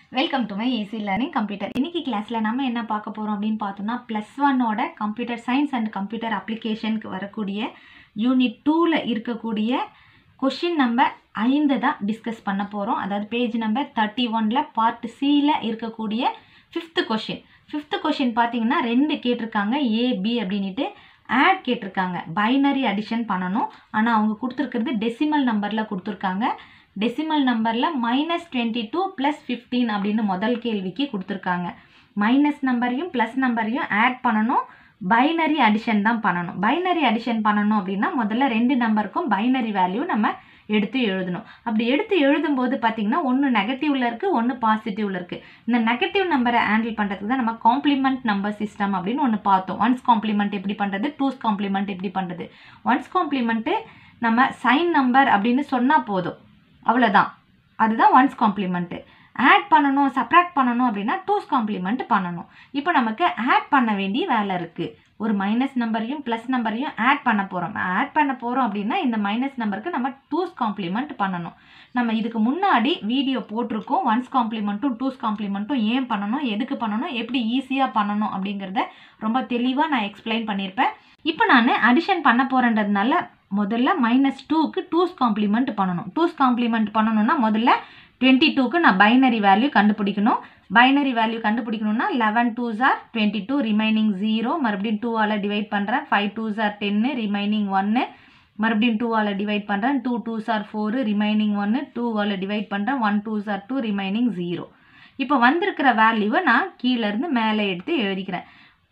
welcome to my easy learning computer இன்னைக்கு கிளாஸில் நம்ம என்ன பார்க்க போகிறோம் அப்படின்னு பார்த்தோம்னா ப்ளஸ் ஒன்னோட கம்ப்யூட்டர் சயின்ஸ் அண்ட் கம்ப்யூட்டர் அப்ளிகேஷனுக்கு வரக்கூடிய யூனிட் டூவில் இருக்கக்கூடிய கொஷின் நம்பர் ஐந்து தான் டிஸ்கஸ் பண்ண போகிறோம் அதாவது பேஜ் நம்பர் தேர்ட்டி ஒனில் பார்ட் சியில் இருக்கக்கூடிய ஃபிஃப்த்து கொஷின் ஃபிஃப்த்து கொஷின் பார்த்தீங்கன்னா ரெண்டு கேட்டிருக்காங்க ஏபி அப்படின்ட்டு ஆட் கேட்டிருக்காங்க பைனரி அடிஷன் பண்ணணும் ஆனால் அவங்க கொடுத்துருக்கிறது டெசிமல் நம்பரில் கொடுத்துருக்காங்க டெசிமல் நம்பரில் minus twenty two plus fifteen அப்படின்னு முதல் கேள்விக்கு கொடுத்துருக்காங்க மைனஸ் நம்பரையும் ப்ளஸ் நம்பரையும் ஆட் பண்ணணும் பைனரி அடிஷன் தான் பண்ணணும் பைனரி அடிஷன் பண்ணணும் அப்படின்னா முதல்ல ரெண்டு நம்பருக்கும் பைனரி வேல்யூ நம்ம எடுத்து எழுதணும் அப்படி எடுத்து எழுதும்போது பார்த்தீங்கன்னா ஒன்று நெகட்டிவில் இருக்குது ஒன்று பாசிட்டிவில் இருக்குது இந்த நெகட்டிவ் நம்பரை ஹேண்டில் பண்ணுறதுக்கு தான் நம்ம காம்ப்ளிமெண்ட் நம்பர் சிஸ்டம் அப்படின்னு ஒன்று பார்த்தோம் ஒன்ஸ் காம்ப்ளிமெண்ட் எப்படி பண்ணுறது டூஸ் காம்ப்ளிமெண்ட் எப்படி பண்ணுறது ஒன்ஸ் காம்ப்ளிமெண்ட்டு நம்ம சைன் நம்பர் அப்படின்னு சொன்னால் போதும் அவ்வளோதான் அதுதான் ஒன்ஸ் காம்ப்ளிமெண்ட்டு ஆட் பண்ணணும் சப்ராக்ட் பண்ணணும் அப்படின்னா டூஸ் காம்ப்ளிமெண்ட் பண்ணணும் இப்போ நமக்கு ஆட் பண்ண வேண்டிய வேலை இருக்குது ஒரு மைனஸ் நம்பரையும் ப்ளஸ் நம்பரையும் ஆட் பண்ண போகிறோம் ஆட் பண்ண போகிறோம் அப்படின்னா இந்த மைனஸ் நம்பருக்கு நம்ம டூஸ் காம்ப்ளிமெண்ட் பண்ணணும் நம்ம இதுக்கு முன்னாடி வீடியோ போட்டிருக்கோம் ஒன்ஸ் காம்ப்ளிமெண்ட்டும் டூஸ் காம்ப்ளிமெண்ட்டும் ஏன் பண்ணணும் எதுக்கு பண்ணணும் எப்படி ஈஸியாக பண்ணணும் அப்படிங்கிறத ரொம்ப தெளிவாக நான் எக்ஸ்பிளைன் பண்ணியிருப்பேன் இப்போ நான் அடிஷன் பண்ண போகிறேன்றதுனால முதல்ல மைனஸ் டூக்கு டூஸ் காம்ப்ளிமெண்ட் பண்ணணும் டூஸ் காம்ப்ளிமெண்ட் பண்ணணும்னா முதல்ல டுவெண்ட்டி டூக்கு நான் பைனரி வேல்யூ கண்டுபிடிக்கணும் பைனரி வேல்யூ கண்டுபிடிக்கணும்னா eleven two's are twenty two remaining zero மறுபடியும் டூவால் டிவைட் பண்ணுறேன் ஃபைவ் டூஸ் ஆர் டென்னு ரிமைனிங் ஒன்று மறுபடியும் டூவால் டிவைட் பண்ணுறேன் two two's are four remaining ஒன்று டூவால் டிவைட் பண்ணுறேன் one two's are two remaining zero இப்போ வந்திருக்கிற வேல்யூவை நான் கீழேருந்து மேலே எடுத்து எழுதிக்கிறேன்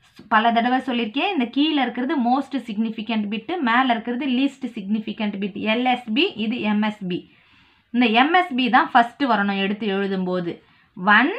பல தடவை சொல்லியிருக்கேன் இந்த கீழே இருக்கிறது மோஸ்ட் சிக்னிஃபிகண்ட் பிட்டு மேலே இருக்கிறது லீஸ்ட் சிக்னிஃபிகண்ட் பிட் எல்எஸ்பி இது எம்எஸ்பி இந்த எம்எஸ்பி தான் ஃபஸ்ட்டு வரணும் எடுத்து எழுதும்போது one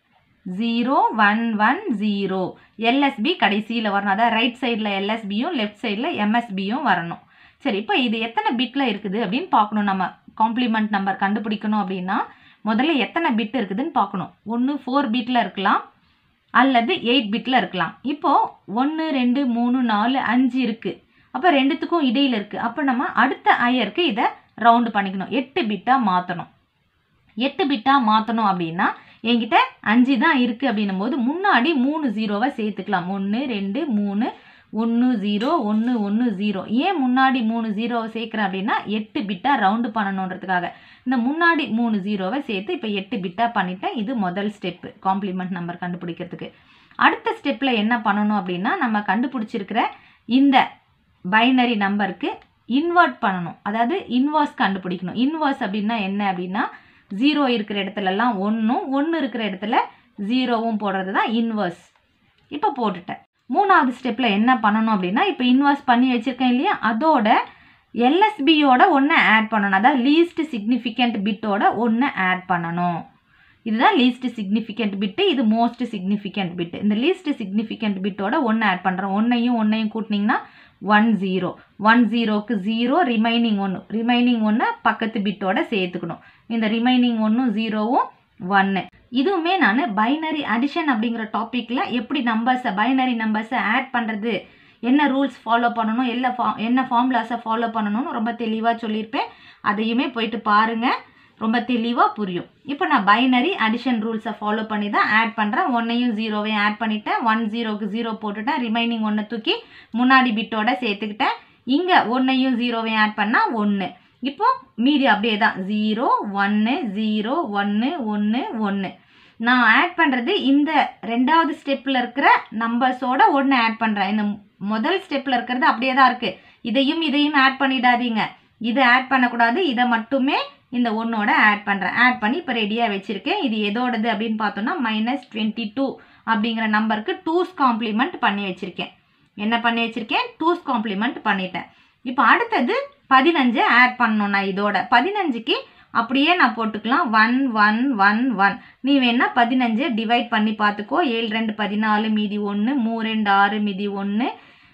zero one one zero LSB கடைசியில் வரணும் அதாவது ரைட் சைடில் எல்எஸ்பியும் லெஃப்ட் சைடில் எம்எஸ்பியும் வரணும் சரி இப்போ இது எத்தனை பிட்டில் இருக்குது அப்படின்னு பார்க்கணும் நம்ம காம்ப்ளிமெண்ட் நம்பர் கண்டுபிடிக்கணும் அப்படின்னா முதல்ல எத்தனை பிட் இருக்குதுன்னு பார்க்கணும் ஒன்று ஃபோர் பிட்டில் இருக்கலாம் அல்லது எயிட் பிட்டில் இருக்கலாம் இப்போது ஒன்று ரெண்டு மூணு நாலு அஞ்சு இருக்குது அப்போ ரெண்டுத்துக்கும் இடையில் இருக்குது அப்போ நம்ம அடுத்த ஐயருக்கு இதை ரவுண்டு பண்ணிக்கணும் எட்டு பிட்டாக மாற்றணும் எட்டு பிட்டாக மாற்றணும் அப்படின்னா என்கிட்ட அஞ்சு தான் இருக்குது அப்படின்னும் போது முன்னாடி மூணு ஜீரோவை சேர்த்துக்கலாம் ஒன்று ரெண்டு மூணு ஒன்று ஜீரோ ஒன்று ஒன்று ஜீரோ ஏன் முன்னாடி மூணு ஜீரோவை சேர்க்குறேன் அப்படின்னா எட்டு பிட்டாக ரவுண்டு பண்ணணுன்றதுக்காக இந்த முன்னாடி மூணு ஜீரோவை சேர்த்து இப்போ எட்டு பிட்டாக பண்ணிட்டேன் இது முதல் ஸ்டெப்பு காம்ப்ளிமெண்ட் நம்பர் கண்டுபிடிக்கிறதுக்கு அடுத்த ஸ்டெப்பில் என்ன பண்ணணும் அப்படின்னா நம்ம கண்டுபிடிச்சிருக்கிற இந்த பைனரி நம்பருக்கு இன்வெர்ட் பண்ணணும் அதாவது இன்வர்ஸ் கண்டுபிடிக்கணும் இன்வர்ஸ் அப்படின்னா என்ன அப்படின்னா ஜீரோ இருக்கிற இடத்துலலாம் ஒன்றும் ஒன்று இருக்கிற இடத்துல ஜீரோவும் போடுறது தான் இன்வர்ஸ் இப்போ போட்டுட்டேன் மூணாவது ஸ்டெப்பில் என்ன பண்ணணும் அப்படின்னா இப்போ இன்வெஸ்ட் பண்ணி வச்சுருக்கேன் இல்லையா அதோட எல்எஸ்பியோட ஒன்று ஆட் பண்ணணும் அதாவது லீஸ்ட் சிக்னிஃபிகண்ட் பிட்டோட ஒன்று ஆட் பண்ணணும் இதுதான் லீஸ்ட் சிக்னிஃபிகண்ட் பிட்டு இது மோஸ்ட் சிக்னிஃபிகண்ட் பிட்டு இந்த லீஸ்ட் சிக்னிஃபிகண்ட் பிட்டோட ஒன்று ஆட் பண்ணுறோம் ஒன்றையும் ஒன்றையும் கூட்டினீங்கன்னா ஒன் ஜீரோ ஒன் ஜீரோக்கு ஜீரோ ரிமைனிங் ஒன்று ரிமைனிங் ஒன்று பக்கத்து பிட்டோட சேர்த்துக்கணும் இந்த ரிமைனிங் ஒன்றும் ஜீரோவும் ஒன்று இதுவுமே நான் பைனரி அடிஷன் அப்படிங்கிற டாப்பிக்கில் எப்படி நம்பர்ஸை பைனரி நம்பர்ஸை ஆட் பண்ணுறது என்ன ரூல்ஸ் ஃபாலோ பண்ணணும் எல்லா ஃபா என்ன ஃபார்முலாஸை ஃபாலோ பண்ணணும்னு ரொம்ப தெளிவாக சொல்லியிருப்பேன் அதையுமே போயிட்டு பாருங்கள் ரொம்ப தெளிவாக புரியும் இப்போ நான் பைனரி அடிஷன் ரூல்ஸை ஃபாலோ பண்ணி தான் ஆட் பண்ணுறேன் ஒன்னையும் ஜீரோவையும் ஆட் பண்ணிட்டேன் ஒன் ஜீரோக்கு ஜீரோ போட்டுட்டேன் ரிமைனிங் ஒன்றை தூக்கி முன்னாடி பிட்டோட சேர்த்துக்கிட்டேன் இங்கே ஒன்றையும் ஜீரோவையும் ஆட் பண்ணால் ஒன்று இப்போ மீதி அப்படியே தான் ஜீரோ ஒன்று ஜீரோ ஒன்று ஒன்று ஒன்று நான் ஆட் பண்ணுறது இந்த ரெண்டாவது ஸ்டெப்பில் இருக்கிற நம்பர்ஸோட ஒன்று ஆட் பண்ணுறேன் இந்த முதல் ஸ்டெப்பில் இருக்கிறது அப்படியே தான் இருக்குது இதையும் இதையும் ஆட் பண்ணிடாதீங்க இதை ஆட் பண்ணக்கூடாது இதை மட்டுமே இந்த ஒன்னோட ஆட் பண்ணுறேன் ஆட் பண்ணி இப்போ ரெடியாக வச்சுருக்கேன் இது எதோடது அப்படின்னு பார்த்தோன்னா மைனஸ் டுவெண்ட்டி டூ அப்படிங்கிற நம்பருக்கு டூஸ் காம்ப்ளிமெண்ட் பண்ணி வச்சுருக்கேன் என்ன பண்ணி வச்சுருக்கேன் டூஸ் காம்ப்ளிமெண்ட் பண்ணிட்டேன் இப்போ அடுத்தது பதினஞ்சு ஆட் பண்ணணும் நான் இதோட பதினஞ்சுக்கு அப்படியே நான் போட்டுக்கலாம் ஒன் ஒன் ஒன் ஒன் நீ வேணா பதினஞ்சு டிவைட் பண்ணி பார்த்துக்கோ ஏழு ரெண்டு பதினாலு மீதி ஒன்று மூ ரெண்டு ஆறு மீதி ஒன்று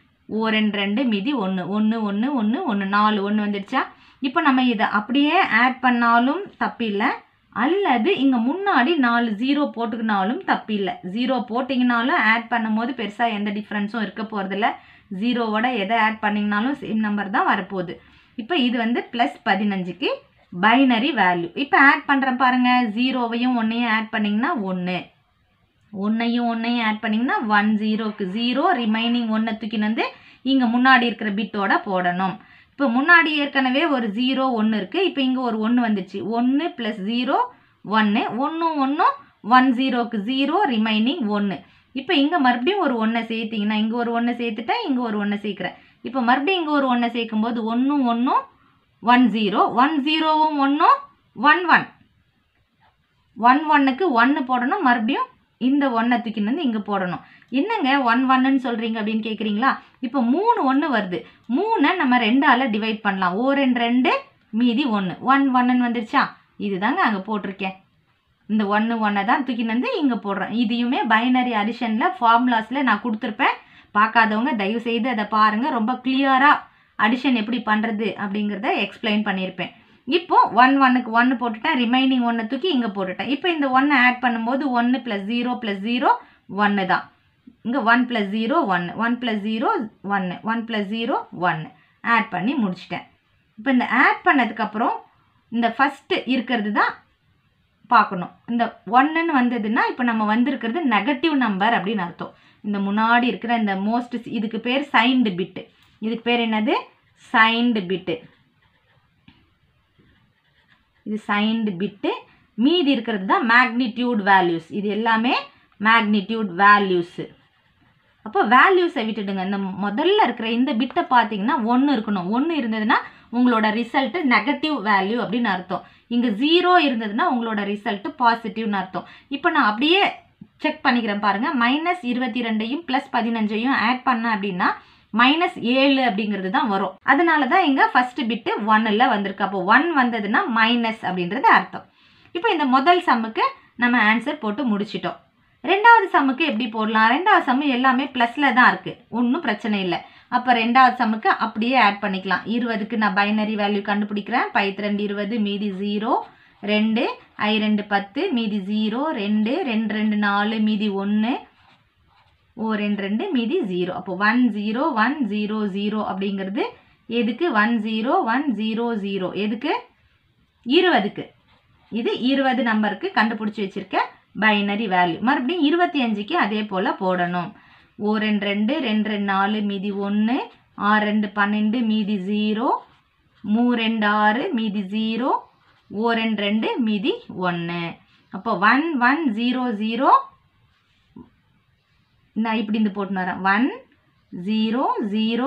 ஓ ரெண்டு ரெண்டு மீதி ஒன்று ஒன்று ஒன்று ஒன்று ஒன்று நாலு ஒன்று வந்துடுச்சா இப்போ நம்ம இதை அப்படியே ஆட் பண்ணாலும் தப்பில்லை அல்லது இங்கே முன்னாடி நாலு ஜீரோ போட்டுக்கினாலும் தப்பில்லை ஜீரோ போட்டிங்கனாலும் ஆட் பண்ணும்போது பெருசாக எந்த டிஃப்ரென்ஸும் இருக்க போகிறதில்ல ஜீரோவோட எதை ஆட் பண்ணிங்கனாலும் சேம் நம்பர் தான் வரப்போகுது இப்போ இது வந்து ப்ளஸ் பதினஞ்சுக்கு பைனரி வேல்யூ இப்போ ஆட் பண்ணுறேன் பாருங்கள் ஜீரோவையும் ஒன்றையும் ஆட் பண்ணிங்கன்னா ஒன்று ஒன்றையும் ஒன்றையும் ஆட் பண்ணிங்கன்னா ஒன் ஜீரோக்கு ஜீரோ ரிமைனிங் ஒன்றை தூக்கின்னு வந்து இங்கே முன்னாடி இருக்கிற பிட்டோட போடணும் இப்போ முன்னாடி ஏற்கனவே ஒரு ஜீரோ ஒன்று இருக்குது இப்போ இங்கே ஒரு ஒன்று வந்துச்சு ஒன்று ப்ளஸ் ஜீரோ ஒன்று ஒன்றும் ஒன்றும் ஒன் ஜீரோக்கு ஜீரோ ரிமைனிங் ஒன்று இப்போ இங்கே மறுபடியும் ஒரு ஒன்றை சேர்த்திங்கன்னா இங்கே ஒரு ஒன்றை சேர்த்துட்டேன் இங்கே ஒரு ஒன்றை சேர்க்குறேன் இப்போ மறுபடியும் இங்கே ஒரு ஒன்றை சேர்க்கும்போது ஒன்றும் ஒன்றும் ஒன் ஜீரோ ஒன் ஜீரோவும் ஒன்றும் ஒன் ஒன் ஒன் ஒன்னுக்கு ஒன்று போடணும் மறுபடியும் இந்த ஒன்றை தூக்கின்னு வந்து இங்கே போடணும் என்னங்க ஒன் ஒன்னுன்னு சொல்கிறீங்க அப்படின்னு கேட்குறீங்களா இப்போ மூணு ஒன்று வருது மூணை நம்ம ரெண்டால் டிவைட் பண்ணலாம் ஓ ரெண்டு ரெண்டு மீதி ஒன்று ஒன் ஒன்னுன்னு வந்துருச்சா இதுதாங்க அங்கே போட்டிருக்கேன் இந்த ஒன்று ஒன்றை தான் தூக்கின்னு வந்து இங்கே போடுறேன் இதையுமே பைனரி அடிஷனில் ஃபார்முலாஸில் நான் கொடுத்துருப்பேன் பார்க்காதவங்க தயவு செய்து அதை பாருங்கள் ரொம்ப கிளியராக அடிஷன் எப்படி பண்ணுறது அப்படிங்கிறத எக்ஸ்பிளைன் பண்ணியிருப்பேன் இப்போ ஒன் ஒன்னுக்கு ஒன்று போட்டுட்டேன் ரிமைனிங் ஒன்றை தூக்கி இங்கே போட்டுட்டேன் இப்போ இந்த ஒன்றை ஆட் பண்ணும்போது ஒன்று ப்ளஸ் ஜீரோ ப்ளஸ் ஜீரோ ஒன்று தான் இங்கே ஒன் ப்ளஸ் ஜீரோ ஒன்று ஒன் ப்ளஸ் ஜீரோ ஒன்று ஒன் ப்ளஸ் ஜீரோ ஒன்று ஆட் பண்ணி முடிச்சிட்டேன் இப்போ இந்த ஆட் பண்ணதுக்கப்புறம் இந்த ஃபஸ்ட்டு இருக்கிறது தான் பார்க்கணும் இந்த ஒன்றுன்னு வந்ததுன்னா இப்போ நம்ம வந்திருக்கிறது நெகட்டிவ் நம்பர் அப்படின்னு அர்த்தம் இந்த முன்னாடி இருக்கிற இந்த மோஸ்ட் இதுக்கு பேர் சைன்டு பிட்டு இதுக்கு பேர் என்னது சைன்டு பிட்டு இது சைன்டு பிட்டு மீதி இருக்கிறது தான் மேக்னிடியூட் வேல்யூஸ் இது எல்லாமே மேக்னிடியூட் வேல்யூஸு அப்போ வேல்யூஸை விட்டுடுங்க இந்த முதல்ல இருக்கிற இந்த பிட்டை பார்த்தீங்கன்னா ஒன்று இருக்கணும் ஒன்று இருந்ததுன்னா உங்களோட ரிசல்ட்டு நெகட்டிவ் வேல்யூ அப்படின்னு அர்த்தம் இங்கே ஜீரோ இருந்ததுன்னா உங்களோட ரிசல்ட்டு பாசிட்டிவ்னு அர்த்தம் இப்போ நான் அப்படியே செக் பண்ணிக்கிறேன் பாருங்கள் மைனஸ் இருபத்தி ரெண்டையும் ப்ளஸ் பதினஞ்சையும் ஆட் பண்ணேன் அப்படின்னா மைனஸ் ஏழு அப்படிங்கிறது தான் வரும் அதனால தான் இங்கே ஃபஸ்ட்டு பிட்டு ஒன்னில் வந்திருக்கு அப்போ ஒன் வந்ததுன்னா மைனஸ் அப்படின்றது அர்த்தம் இப்போ இந்த முதல் சம்முக்கு நம்ம ஆன்சர் போட்டு முடிச்சிட்டோம் ரெண்டாவது சம்முக்கு எப்படி போடலாம் ரெண்டாவது சம்மு எல்லாமே ப்ளஸில் தான் இருக்குது ஒன்றும் பிரச்சனை இல்லை அப்போ ரெண்டாவது சம்முக்கு அப்படியே ஆட் பண்ணிக்கலாம் இருபதுக்கு நான் பைனரி வேல்யூ கண்டுபிடிக்கிறேன் பைத்து ரெண்டு இருபது மீதி ஜீரோ ரெண்டு ஐ ரெண்டு பத்து மீதி ஜீரோ ரெண்டு ரெண்டு ரெண்டு நாலு மீதி ஒன்று ஓ ரெண்டு ரெண்டு மீதி ஜீரோ அப்போ one zero one zero zero அப்படிங்கிறது எதுக்கு one zero one zero zero எதுக்கு இருபதுக்கு இது இருபது நம்பருக்கு கண்டுபிடிச்சி வச்சுருக்க பைனரி வேல்யூ மறுபடியும் இருபத்தி அஞ்சுக்கு அதே போல் போடணும் ஓ ரெண்டு ரெண்டு ரெண்டு ரெண்டு நாலு மீதி ஒன்று ஆறு ரெண்டு பன்னெண்டு மீதி ஜீரோ மூ ரெண்டு ஆறு மீதி ஜீரோ ஓ ரெண்டு ரெண்டு மீதி ஒன்று அப்போ ஒன் ஒன் ஜீரோ ஜீரோ நான் இப்படி இந்த போட்டுன்னு வரேன் one zero zero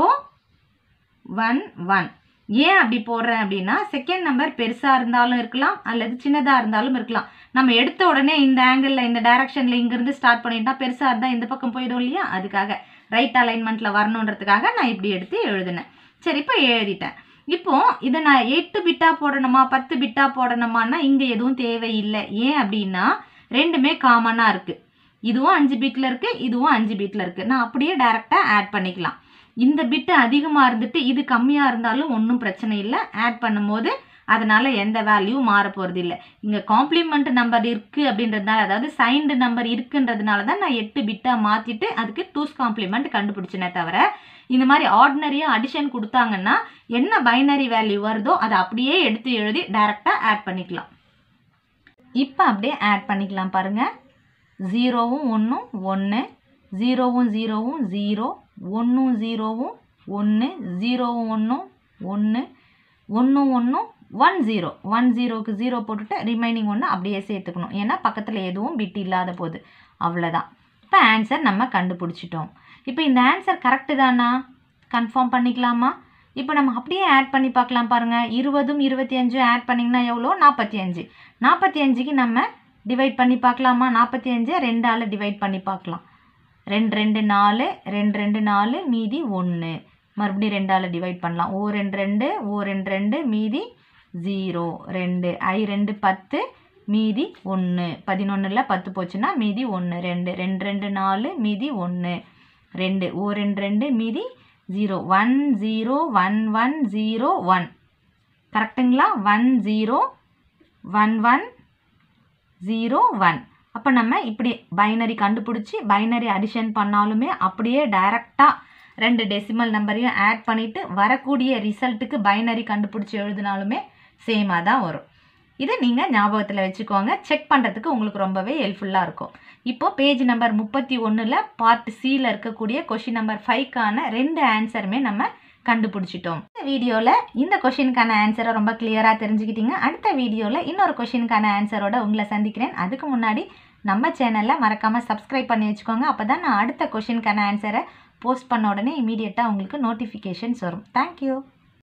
one one ஏன் அப்படி போடுறேன் அப்படின்னா செகண்ட் நம்பர் பெருசாக இருந்தாலும் இருக்கலாம் அல்லது சின்னதாக இருந்தாலும் இருக்கலாம் நம்ம எடுத்த உடனே இந்த ஆங்கிளில் இந்த டைரக்ஷனில் இங்கேருந்து ஸ்டார்ட் பண்ணிட்டா பெருசாக இருந்தால் இந்த பக்கம் போயிடும் இல்லையா அதுக்காக ரைட் அலைன்மெண்ட்டில் வரணுன்றதுக்காக நான் இப்படி எடுத்து எழுதினேன் சரி இப்போ எழுதிட்டேன் இப்போ இதை நான் எட்டு பிட்டா போடணுமா பத்து பிட்டா போடணுமான்னா இங்கே எதுவும் தேவையில்லை ஏன் அப்படின்னா ரெண்டுமே காமனாக இருக்குது இதுவும் அஞ்சு பிட்டில் இருக்குது இதுவும் அஞ்சு பிட்டில் இருக்குது நான் அப்படியே டைரெக்டாக ஆட் பண்ணிக்கலாம் இந்த பிட்டு அதிகமாக இருந்துட்டு இது கம்மியாக இருந்தாலும் ஒன்றும் பிரச்சனை இல்லை ஆட் பண்ணும்போது அதனால் எந்த வேல்யூவும் மாற போகிறது இல்லை இங்கே காம்ப்ளிமெண்ட் நம்பர் இருக்குது அப்படின்றதுனால அதாவது சைன்டு நம்பர் இருக்குன்றதுனால தான் நான் எட்டு பிட்டாக மாற்றிட்டு அதுக்கு டூஸ் காம்ப்ளிமெண்ட் கண்டுபிடிச்சினே தவிர இந்த மாதிரி ஆர்டினரியாக அடிஷன் கொடுத்தாங்கன்னா என்ன பைனரி வேல்யூ வருதோ அதை அப்படியே எடுத்து எழுதி டைரெக்டாக ஆட் பண்ணிக்கலாம் இப்போ அப்படியே ஆட் பண்ணிக்கலாம் பாருங்கள் ஜீரோவும் ஒன்றும் ஒன்று ஜீரோவும் ஜீரோவும் ஜீரோ ஒன்றும் ஜீரோவும் ஒன்று ஜீரோவும் ஒன்றும் ஒன்று ஒன்றும் ஒன்றும் ஒன் ஜீரோ ஒன் ஜீரோக்கு ஜீரோ போட்டுட்டு ரிமைனிங் ஒன்று அப்படியே சேர்த்துக்கணும் ஏன்னா பக்கத்தில் எதுவும் பிட் இல்லாத போது அவ்வளோதான் இப்போ ஆன்சர் நம்ம கண்டுபிடிச்சிட்டோம் இப்போ இந்த ஆன்சர் கரெக்டு தானா கன்ஃபார்ம் பண்ணிக்கலாமா இப்போ நம்ம அப்படியே ஆட் பண்ணி பார்க்கலாம் பாருங்கள் இருபதும் இருபத்தி அஞ்சும் ஆட் பண்ணிங்கன்னா எவ்வளோ நாற்பத்தி அஞ்சு நாற்பத்தி அஞ்சுக்கு நம்ம டிவைட் பண்ணி பார்க்கலாமா நாற்பத்தி அஞ்சை ரெண்டால் டிவைட் பண்ணி பார்க்கலாம் ரெண்டு ரெண்டு நாலு ரெண்டு ரெண்டு நாலு மீதி ஒன்று மறுபடியும் ரெண்டால் டிவைட் பண்ணலாம் ஓ ரெண்டு ரெண்டு ஓ ரெண்டு ரெண்டு மீதி ஜீரோ ரெண்டு ஐ ரெண்டு பத்து மீதி ஒன்று பதினொன்றில் பத்து போச்சுன்னா மீதி ஒன்று ரெண்டு ரெண்டு ரெண்டு நாலு மீதி ஒன்று ரெண்டு ஓ ரெண்டு ரெண்டு மீதி zero one zero one one zero one கரெக்டுங்களா one zero one one zero one அப்போ நம்ம இப்படி பைனரி கண்டுபிடிச்சி பைனரி அடிஷன் பண்ணாலுமே அப்படியே டைரெக்டாக ரெண்டு டெசிமல் நம்பரையும் ஆட் பண்ணிவிட்டு வரக்கூடிய ரிசல்ட்டுக்கு பைனரி கண்டுபிடிச்சி எழுதினாலுமே சேமாக தான் வரும் இதை நீங்கள் ஞாபகத்தில் வச்சுக்கோங்க செக் பண்ணுறதுக்கு உங்களுக்கு ரொம்பவே ஹெல்ப்ஃபுல்லாக இருக்கும் இப்போ பேஜ் நம்பர் முப்பத்தி ஒன்றில் பார்ட் சியில் இருக்கக்கூடிய கொஷின் நம்பர் ஃபைவ்க்கான ரெண்டு ஆன்சருமே நம்ம கண்டுபிடிச்சிட்டோம் இந்த வீடியோவில் இந்த கொஷினுக்கான ஆன்சரை ரொம்ப கிளியராக தெரிஞ்சுக்கிட்டீங்க அடுத்த வீடியோவில் இன்னொரு கொஷினுக்கான ஆன்சரோட உங்களை சந்திக்கிறேன் அதுக்கு முன்னாடி நம்ம சேனலில் மறக்காமல் சப்ஸ்கிரைப் பண்ணி வச்சுக்கோங்க அப்போ தான் நான் அடுத்த கொஷினுக்கான ஆன்சரை போஸ்ட் பண்ண உடனே இமீடியட்டாக உங்களுக்கு நோட்டிஃபிகேஷன்ஸ் வரும் தேங்க்யூ